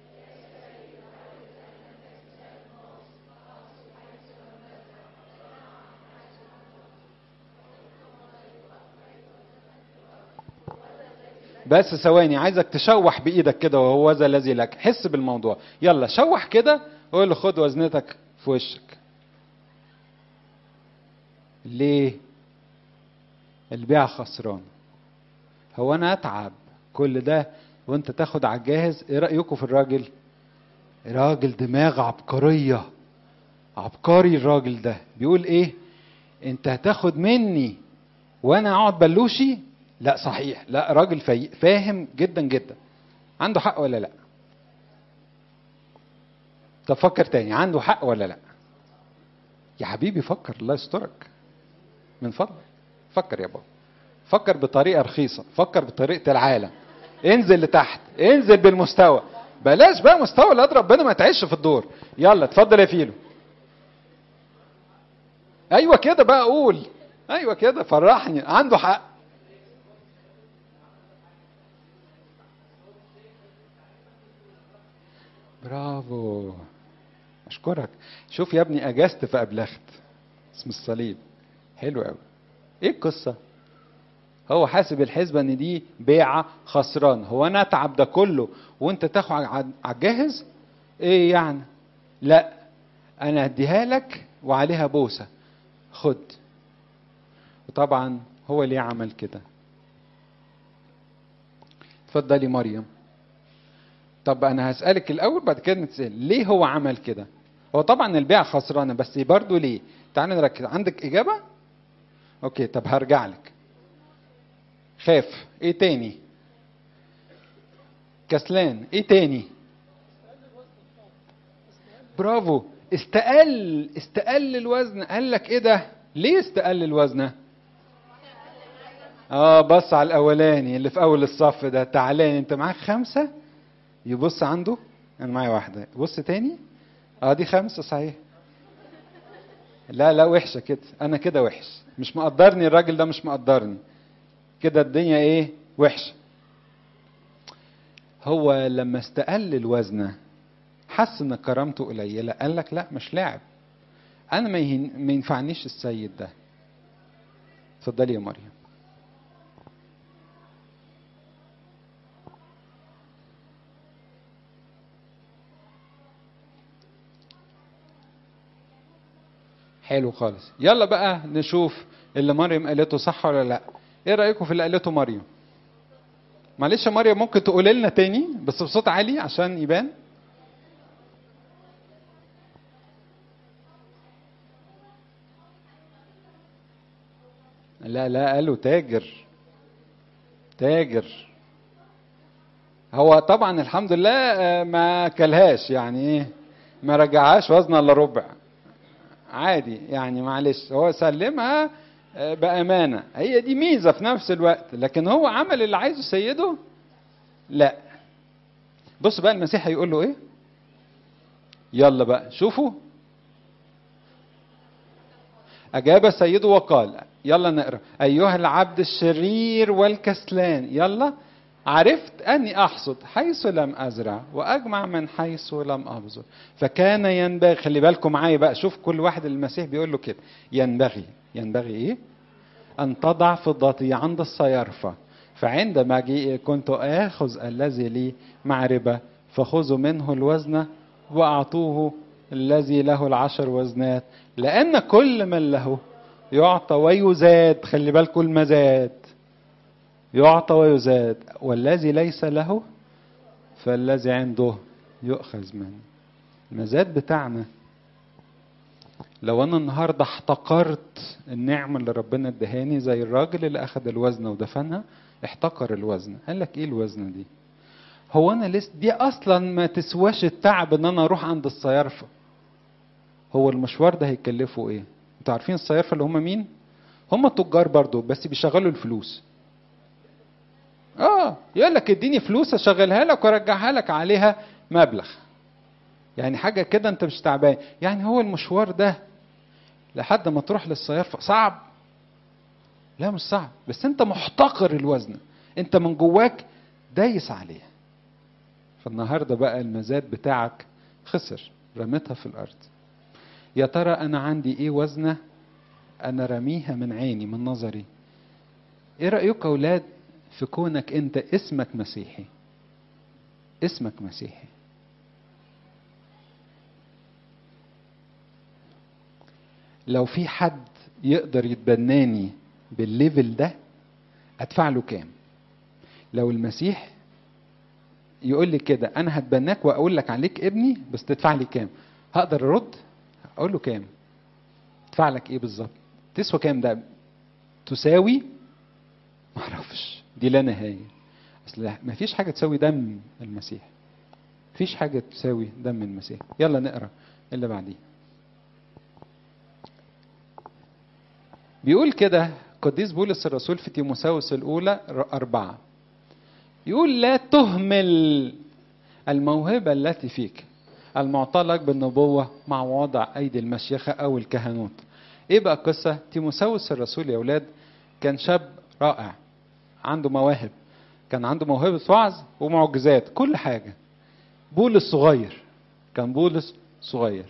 بس ثواني عايزك تشوح بايدك كده وهو ذا الذي لك حس بالموضوع يلا شوح كده وقول له خد وزنتك في وشك ليه البيع خسران هو انا اتعب كل ده وانت تاخد على الجاهز ايه رايكم في الراجل راجل دماغ عبقريه عبقري الراجل ده بيقول ايه انت هتاخد مني وانا اقعد بلوشي لا صحيح لا راجل في فاهم جدا جدا عنده حق ولا لا طب فكر تاني عنده حق ولا لا يا حبيبي فكر الله يسترك من فضلك فكر يا بابا فكر بطريقه رخيصه فكر بطريقه العالم انزل لتحت انزل بالمستوى بلاش بقى مستوى ولاد ربنا ما تعيش في الدور يلا اتفضل يا فيلو ايوه كده بقى قول ايوه كده فرحني عنده حق برافو اشكرك شوف يا ابني اجازت فابلغت اسم الصليب حلو قوي ايه القصه هو حاسب الحسبه ان دي بيعه خسران هو انا اتعب ده كله وانت تاخد على الجاهز ايه يعني لا انا هديها لك وعليها بوسه خد وطبعا هو ليه عمل كده اتفضلي مريم طب انا هسالك الاول بعد كده نتسال ليه هو عمل كده هو طبعا البيع خسرانه بس برضه ليه تعالى نركز عندك اجابه اوكي طب هرجع لك خاف ايه تاني كسلان ايه تاني برافو استقل استقل الوزن قال لك ايه ده ليه استقل الوزن اه بص على الاولاني اللي في اول الصف ده تعالى انت معاك خمسه يبص عنده انا معايا واحده بص تاني اه دي خمسه صحيح لا لا وحشه كده انا كده وحش مش مقدرني الراجل ده مش مقدرني كده الدنيا ايه وحشه هو لما استقل الوزن حس ان كرامته قليله قال لك لا مش لاعب انا ما, يهن... ما ينفعنيش السيد ده اتفضلي يا مريم حلو خالص يلا بقى نشوف اللي مريم قالته صح ولا لا ايه رايكم في اللي قالته مريم معلش يا مريم ممكن تقولي لنا تاني بس بصوت عالي عشان يبان لا لا قالوا تاجر تاجر هو طبعا الحمد لله ما كلهاش يعني ايه ما رجعهاش وزن الا ربع عادي يعني معلش هو سلمها بأمانة هي دي ميزة في نفس الوقت لكن هو عمل اللي عايزه سيده لا بص بقى المسيح هيقول له ايه يلا بقى شوفوا أجاب سيده وقال يلا نقرا أيها العبد الشرير والكسلان يلا عرفت أني أحصد حيث لم أزرع وأجمع من حيث لم أبذر فكان ينبغي خلي بالكم معايا بقى شوف كل واحد المسيح بيقول له كده ينبغي ينبغي إيه؟ أن تضع فضتي عند الصيارفة فعندما جئ كنت آخذ الذي لي معربة فخذوا منه الوزن وأعطوه الذي له العشر وزنات لأن كل من له يعطى ويزاد خلي بالكم المزاد يعطى ويزاد والذي ليس له فالذي عنده يؤخذ منه المزاد بتاعنا لو انا النهارده احتقرت النعمه اللي ربنا ادهاني زي الراجل اللي اخذ الوزنه ودفنها احتقر الوزن قال لك ايه الوزنه دي هو انا لسه دي اصلا ما تسواش التعب ان انا اروح عند الصيارفه هو المشوار ده هيكلفه ايه انتوا عارفين الصيارفه اللي هم مين هم تجار برضو بس بيشغلوا الفلوس اه يقول لك اديني فلوس اشغلها لك وارجعها لك عليها مبلغ يعني حاجه كده انت مش تعبان يعني هو المشوار ده لحد ما تروح للصيارفه صعب لا مش صعب بس انت محتقر الوزن انت من جواك دايس عليه فالنهارده بقى المزاد بتاعك خسر رميتها في الارض يا ترى انا عندي ايه وزنه انا رميها من عيني من نظري ايه رايك اولاد في كونك انت اسمك مسيحي اسمك مسيحي لو في حد يقدر يتبناني بالليفل ده ادفع له كام لو المسيح يقول لي كده انا هتبناك واقول لك عليك ابني بس تدفع لي كام هقدر ارد اقول له كام ادفع لك ايه بالظبط تسوى كام ده تساوي معرفش دي لا نهايه اصل ما فيش حاجه تساوي دم المسيح فيش حاجه تساوي دم المسيح يلا نقرا اللي بعديه بيقول كده قديس بولس الرسول في تيموساوس الأولى أربعة يقول لا تهمل الموهبة التي فيك المعطى لك بالنبوة مع وضع أيدي المشيخة أو الكهنوت إيه بقى القصة؟ تيموساوس الرسول يا أولاد كان شاب رائع عنده مواهب كان عنده موهبة وعظ ومعجزات كل حاجة بولس صغير كان بولس صغير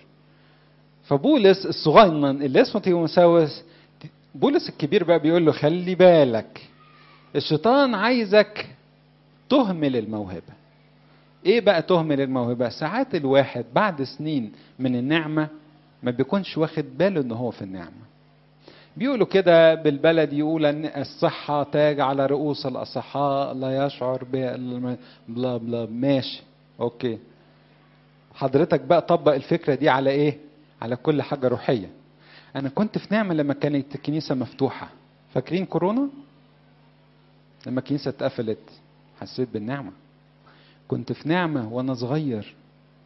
فبولس الصغير اللي اسمه تيموساوس بولس الكبير بقى بيقول له خلي بالك الشيطان عايزك تهمل الموهبة ايه بقى تهمل الموهبة ساعات الواحد بعد سنين من النعمة ما بيكونش واخد باله ان هو في النعمة بيقولوا كده بالبلد يقول ان الصحة تاج على رؤوس الاصحاء لا يشعر بلا بلا ماشي اوكي حضرتك بقى طبق الفكرة دي على ايه على كل حاجة روحية انا كنت في نعمة لما كانت الكنيسة مفتوحة فاكرين كورونا لما الكنيسة اتقفلت حسيت بالنعمة كنت في نعمة وانا صغير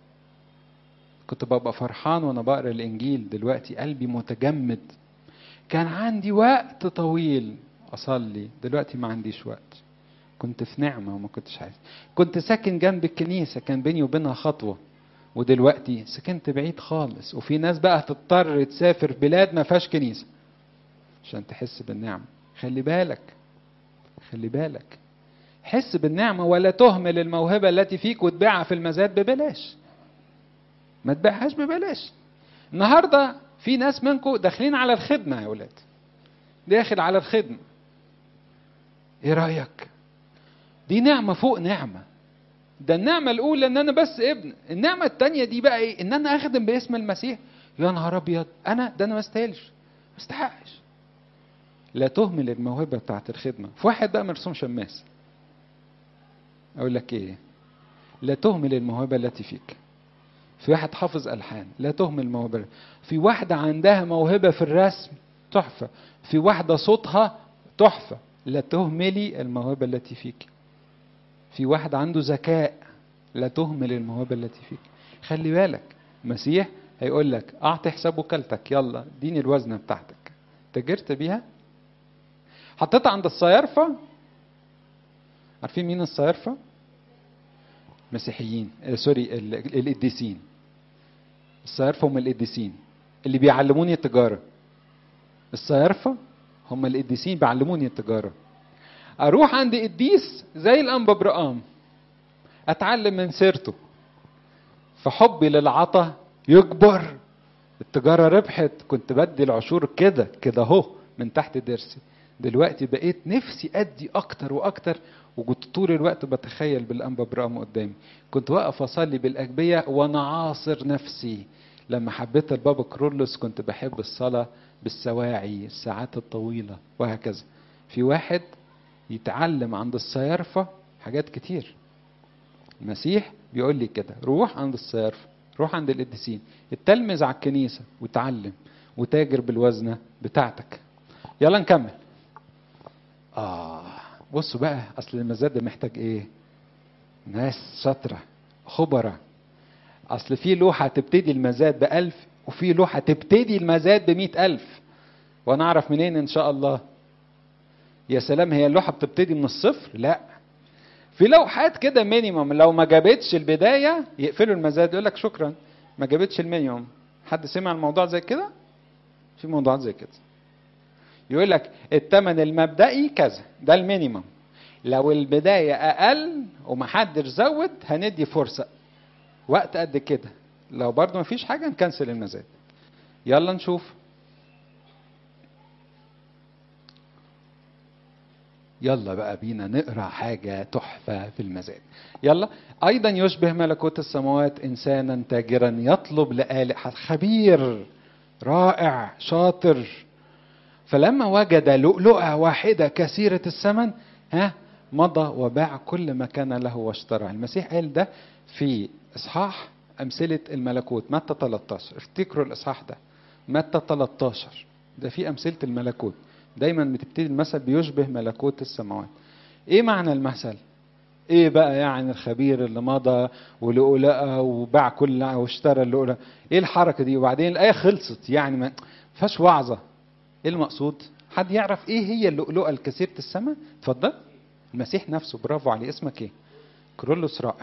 كنت ببقى فرحان وانا بقرا الانجيل دلوقتي قلبي متجمد كان عندي وقت طويل اصلي دلوقتي ما عنديش وقت كنت في نعمة وما كنتش عايز كنت ساكن جنب الكنيسة كان بيني وبينها خطوة ودلوقتي سكنت بعيد خالص وفي ناس بقى هتضطر تسافر بلاد ما فيهاش كنيسة عشان تحس بالنعمة خلي بالك خلي بالك حس بالنعمة ولا تهمل الموهبة التي فيك وتبيعها في المزاد ببلاش ما تبيعهاش ببلاش النهاردة في ناس منكم داخلين على الخدمة يا ولاد داخل على الخدمة ايه رأيك دي نعمة فوق نعمة ده النعمة الأولى إن أنا بس ابن، النعمة التانية دي بقى إيه؟ إن أنا أخدم باسم المسيح، يا نهار أبيض، أنا ده أنا ما استاهلش، ما استحقش. لا تهمل الموهبة بتاعت الخدمة، في واحد بقى مرسوم شماس. أقول لك إيه؟ لا تهمل الموهبة التي فيك. في واحد حافظ ألحان، لا تهمل الموهبة. في واحدة عندها موهبة في الرسم تحفة، في واحدة صوتها تحفة، لا تهملي الموهبة التي فيك. في واحد عنده ذكاء لا تهمل الموهبه التي فيك خلي بالك المسيح هيقول لك اعطي حساب وكالتك يلا اديني الوزنه بتاعتك تجرت بيها حطيتها عند الصيارفه عارفين مين الصيارفه مسيحيين آه سوري القديسين الصيارفه هم القديسين اللي بيعلموني التجاره الصيارفه هم القديسين بيعلموني التجاره اروح عند قديس زي الانبا برقام اتعلم من سيرته فحبي للعطا يكبر التجاره ربحت كنت بدي العشور كده كده اهو من تحت ضرسي دلوقتي بقيت نفسي ادي اكتر واكتر وكنت طول الوقت بتخيل بالانبا برقام قدامي كنت واقف اصلي بالاجبيه وانا عاصر نفسي لما حبيت البابا كرولوس كنت بحب الصلاه بالسواعي الساعات الطويله وهكذا في واحد يتعلم عند الصيارفة حاجات كتير المسيح بيقول لي كده روح عند الصيارفة روح عند القديسين اتلمذ على الكنيسة وتعلم وتاجر بالوزنة بتاعتك يلا نكمل آه بصوا بقى أصل المزاد ده محتاج إيه ناس شاطرة خبرة أصل في لوحة تبتدي المزاد بألف وفي لوحة تبتدي المزاد بمئة ألف وأنا أعرف منين إن شاء الله يا سلام هي اللوحه بتبتدي من الصفر لا في لوحات كده مينيموم لو ما جابتش البدايه يقفلوا المزاد يقول لك شكرا ما جابتش المينيموم حد سمع الموضوع زي كده في موضوعات زي كده يقول لك الثمن المبدئي كذا ده المينيموم لو البدايه اقل ومحدش زود هندي فرصه وقت قد كده لو برضه ما فيش حاجه نكنسل المزاد يلا نشوف يلا بقى بينا نقرا حاجة تحفة في المزاد يلا أيضا يشبه ملكوت السماوات إنسانا تاجرا يطلب لآلئ خبير رائع شاطر فلما وجد لؤلؤة واحدة كثيرة الثمن ها مضى وباع كل ما كان له واشترى المسيح قال ده في إصحاح أمثلة الملكوت متى 13 افتكروا الإصحاح ده متى 13 ده في أمثلة الملكوت دايما بتبتدي المثل بيشبه ملكوت السماوات ايه معنى المثل ايه بقى يعني الخبير اللي مضى ولقلقه وباع كل واشترى اللقلقه ايه الحركه دي وبعدين الايه خلصت يعني ما فيهاش وعظه ايه المقصود حد يعرف ايه هي اللؤلؤه الكثيره السماء اتفضل المسيح نفسه برافو عليه اسمك ايه كرولوس رائع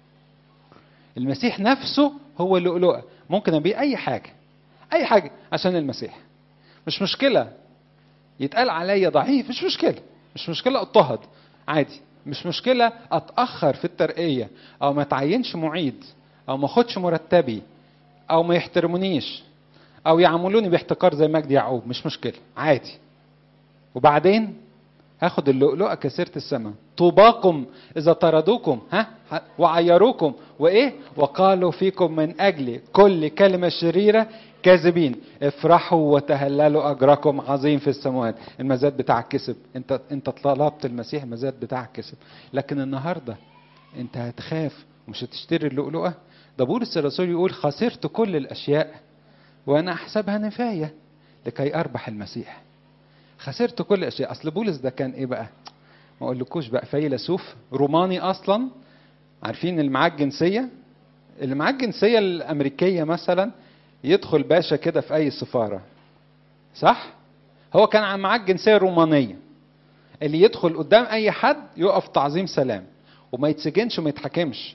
المسيح نفسه هو اللؤلؤه ممكن ابيع اي حاجه اي حاجه عشان المسيح مش مشكله يتقال عليا ضعيف مش مشكله مش مشكله اضطهد عادي مش مشكله اتاخر في الترقيه او ما اتعينش معيد او ما اخدش مرتبي او ما يحترمونيش او يعاملوني باحتقار زي مجدي يعقوب مش مشكله عادي وبعدين هاخد اللؤلؤه كثيره السماء طوباكم اذا طردوكم ها وعيروكم وايه وقالوا فيكم من اجل كل كلمه شريره كاذبين افرحوا وتهللوا اجركم عظيم في السماوات المزاد بتاعك كسب انت انت طلبت المسيح المزاد بتاعك كسب لكن النهارده انت هتخاف ومش هتشتري اللؤلؤه ده بولس الرسول يقول خسرت كل الاشياء وانا احسبها نفايه لكي اربح المسيح خسرت كل الاشياء اصل بولس ده كان ايه بقى ما اقولكوش بقى فيلسوف روماني اصلا عارفين اللي معاه الجنسيه اللي معاه الجنسيه الامريكيه مثلا يدخل باشا كده في اي سفاره صح هو كان معاه الجنسيه الرومانيه اللي يدخل قدام اي حد يقف تعظيم سلام وما يتسجنش وما يتحاكمش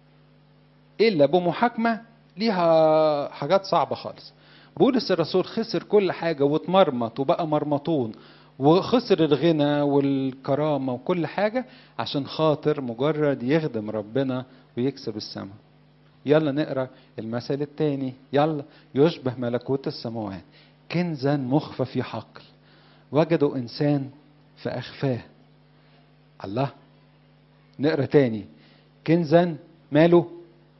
الا بمحاكمه ليها حاجات صعبه خالص بولس الرسول خسر كل حاجه واتمرمط وبقى مرمطون وخسر الغنى والكرامه وكل حاجه عشان خاطر مجرد يخدم ربنا ويكسب السماء يلا نقرا المثل الثاني يلا يشبه ملكوت السماوات كنزا مخفى في حقل وجدوا انسان فاخفاه الله نقرا تاني كنزا ماله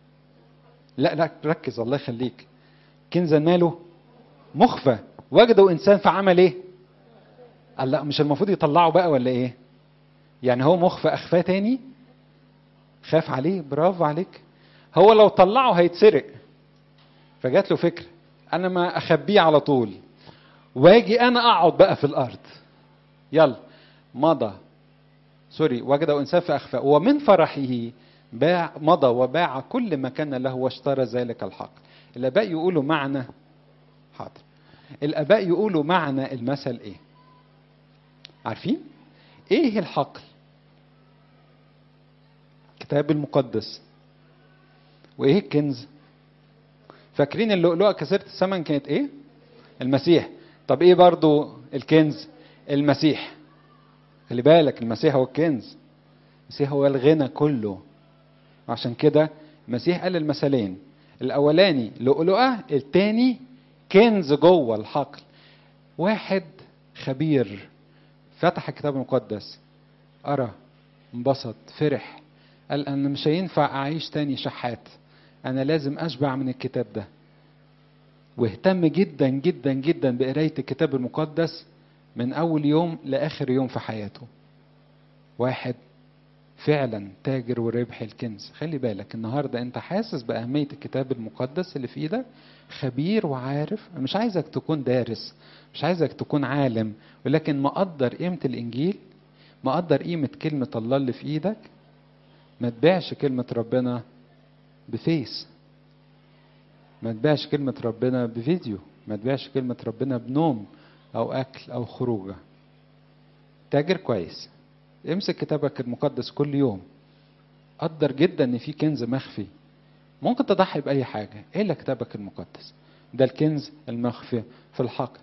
لا لا ركز الله يخليك كنزا ماله مخفى وجدوا انسان فعمل ايه الله مش المفروض يطلعه بقى ولا ايه يعني هو مخفى اخفاه تاني خاف عليه برافو عليك هو لو طلعه هيتسرق فجات له فكره انا ما اخبيه على طول واجي انا اقعد بقى في الارض يلا مضى سوري وجد انسان فاخفاه ومن فرحه باع مضى وباع كل ما كان له واشترى ذلك الحق الاباء يقولوا معنى حاضر الاباء يقولوا معنى المثل ايه عارفين ايه الحقل الكتاب المقدس وايه الكنز فاكرين اللؤلؤه كثيره الثمن كانت ايه المسيح طب ايه برضو الكنز المسيح خلي بالك المسيح هو الكنز المسيح هو الغنى كله عشان كده المسيح قال المثلين الاولاني لؤلؤه التاني كنز جوه الحقل واحد خبير فتح الكتاب المقدس قرا انبسط فرح قال انا مش هينفع اعيش تاني شحات انا لازم اشبع من الكتاب ده واهتم جدا جدا جدا بقرايه الكتاب المقدس من اول يوم لاخر يوم في حياته واحد فعلا تاجر وربح الكنز خلي بالك النهارده انت حاسس باهميه الكتاب المقدس اللي في ايدك خبير وعارف مش عايزك تكون دارس مش عايزك تكون عالم ولكن مقدر قيمه الانجيل مقدر قيمه كلمه الله اللي في ايدك ما تبيعش كلمه ربنا بفيس ما تبيعش كلمه ربنا بفيديو ما تبيعش كلمه ربنا بنوم او اكل او خروجه تاجر كويس امسك كتابك المقدس كل يوم قدر جدا ان في كنز مخفي ممكن تضحي باي حاجه الا كتابك المقدس ده الكنز المخفي في الحقل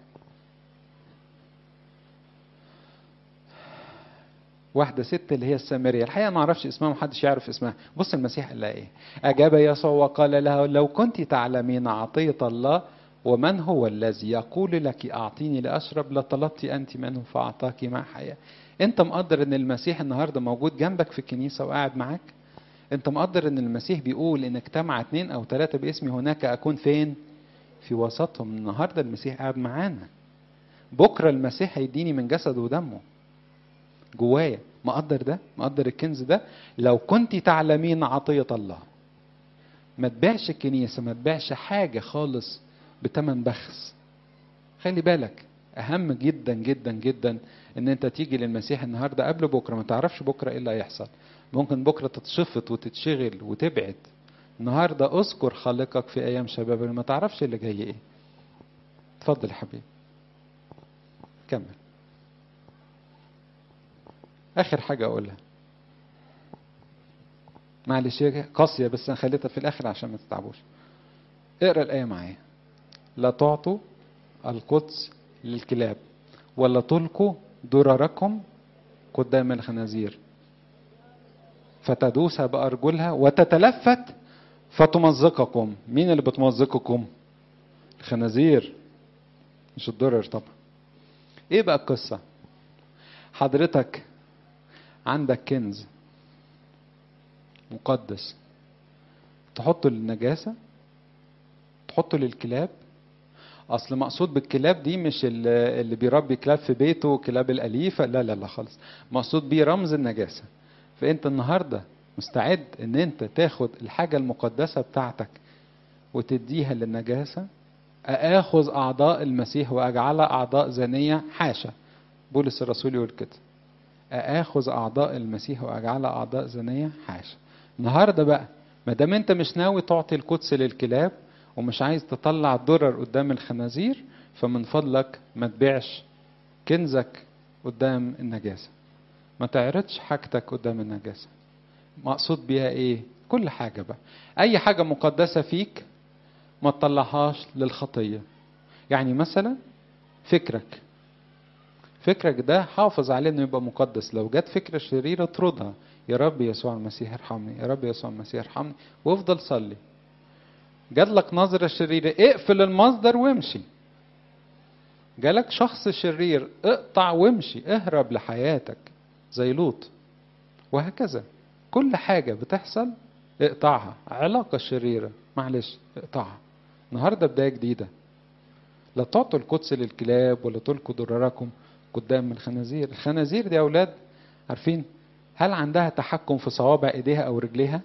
واحده ست اللي هي السامريه الحقيقه ما اعرفش اسمها محدش يعرف اسمها بص المسيح قال لها ايه اجاب يسوع وقال لها لو كنت تعلمين عطيه الله ومن هو الذي يقول لك اعطيني لاشرب لطلبت انت منه فاعطاك مع حياه انت مقدر ان المسيح النهارده موجود جنبك في الكنيسه وقاعد معاك انت مقدر ان المسيح بيقول ان اجتمع اثنين او ثلاثه باسمي هناك اكون فين في وسطهم النهارده المسيح قاعد معانا بكره المسيح هيديني من جسده ودمه جوايا مقدر ده مقدر الكنز ده لو كنت تعلمين عطيه الله ما تبيعش الكنيسه ما تبيعش حاجه خالص بتمن بخس خلي بالك اهم جدا جدا جدا ان انت تيجي للمسيح النهارده قبل بكره ما تعرفش بكره ايه اللي هيحصل ممكن بكره تتشفط وتتشغل وتبعد النهارده اذكر خالقك في ايام شبابك ما تعرفش اللي جاي ايه اتفضل يا حبيبي كمل اخر حاجه اقولها معلش هي قاسيه بس انا خليتها في الاخر عشان ما تتعبوش اقرا الايه معايا لا تعطوا القدس للكلاب ولا تلقوا درركم قدام الخنازير فتدوس بأرجلها وتتلفت فتمزقكم مين اللي بتمزقكم الخنازير مش الدرر طبعا ايه بقى القصة حضرتك عندك كنز مقدس تحطه للنجاسة تحطه للكلاب اصل مقصود بالكلاب دي مش اللي بيربي كلاب في بيته كلاب الاليفه لا لا لا خالص مقصود بيه رمز النجاسه فانت النهارده مستعد ان انت تاخد الحاجه المقدسه بتاعتك وتديها للنجاسه اخذ اعضاء المسيح واجعلها اعضاء زانيه حاشا بولس الرسول يقول كده اخذ اعضاء المسيح واجعلها اعضاء زانيه حاشا النهارده بقى ما دام انت مش ناوي تعطي القدس للكلاب ومش عايز تطلع الضرر قدام الخنازير فمن فضلك ما تبيعش كنزك قدام النجاسة ما تعرضش حاجتك قدام النجاسة مقصود بيها ايه كل حاجة بقى اي حاجة مقدسة فيك ما تطلعهاش للخطية يعني مثلا فكرك فكرك ده حافظ عليه انه يبقى مقدس لو جت فكرة شريرة اطردها يا رب يسوع المسيح ارحمني يا رب يسوع المسيح ارحمني وافضل صلي جات نظرة شريرة اقفل المصدر وامشي جالك شخص شرير اقطع وامشي اهرب لحياتك زي لوط وهكذا كل حاجة بتحصل اقطعها علاقة شريرة معلش اقطعها النهاردة بداية جديدة لا تعطوا القدس للكلاب ولا تلقوا ضرركم قدام الخنازير الخنازير دي يا أولاد عارفين هل عندها تحكم في صوابع ايديها او رجليها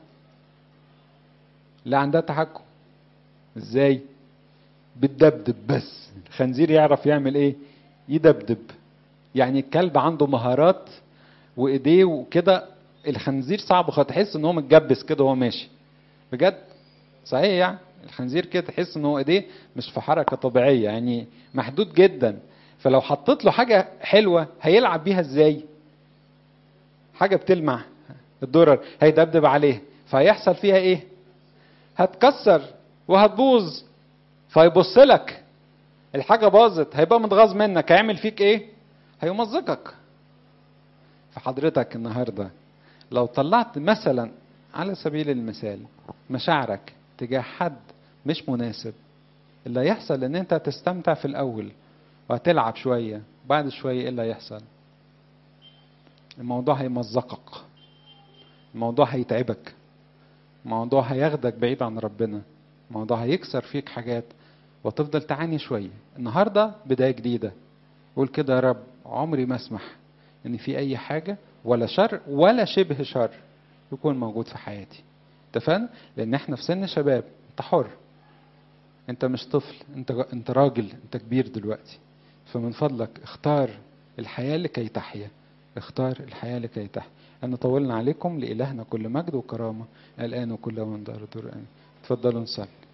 لا عندها تحكم ازاي بتدبدب بس الخنزير يعرف يعمل ايه يدبدب يعني الكلب عنده مهارات وايديه وكده الخنزير صعب خالص تحس ان هو متجبس كده وهو ماشي بجد صحيح يعني الخنزير كده تحس ان هو ايديه مش في حركه طبيعيه يعني محدود جدا فلو حطيت له حاجه حلوه هيلعب بيها ازاي حاجه بتلمع الدرر هيدبدب عليها فهيحصل فيها ايه هتكسر وهتبوظ فيبص لك الحاجه باظت هيبقى متغاظ منك هيعمل فيك ايه هيمزقك فحضرتك النهارده لو طلعت مثلا على سبيل المثال مشاعرك تجاه حد مش مناسب اللي هيحصل ان انت هتستمتع في الاول وهتلعب شويه بعد شويه ايه اللي هيحصل الموضوع هيمزقك الموضوع هيتعبك الموضوع هياخدك بعيد عن ربنا الموضوع هيكسر فيك حاجات وتفضل تعاني شوية النهاردة بداية جديدة قول كده يا رب عمري ما اسمح ان في اي حاجة ولا شر ولا شبه شر يكون موجود في حياتي اتفقنا لان احنا في سن شباب انت حر انت مش طفل انت انت راجل انت كبير دلوقتي فمن فضلك اختار الحياة لكي تحيا اختار الحياة لكي تحيا أن طولنا عليكم لإلهنا كل مجد وكرامة الآن وكل من دار دور آمين تفضلوا نصلي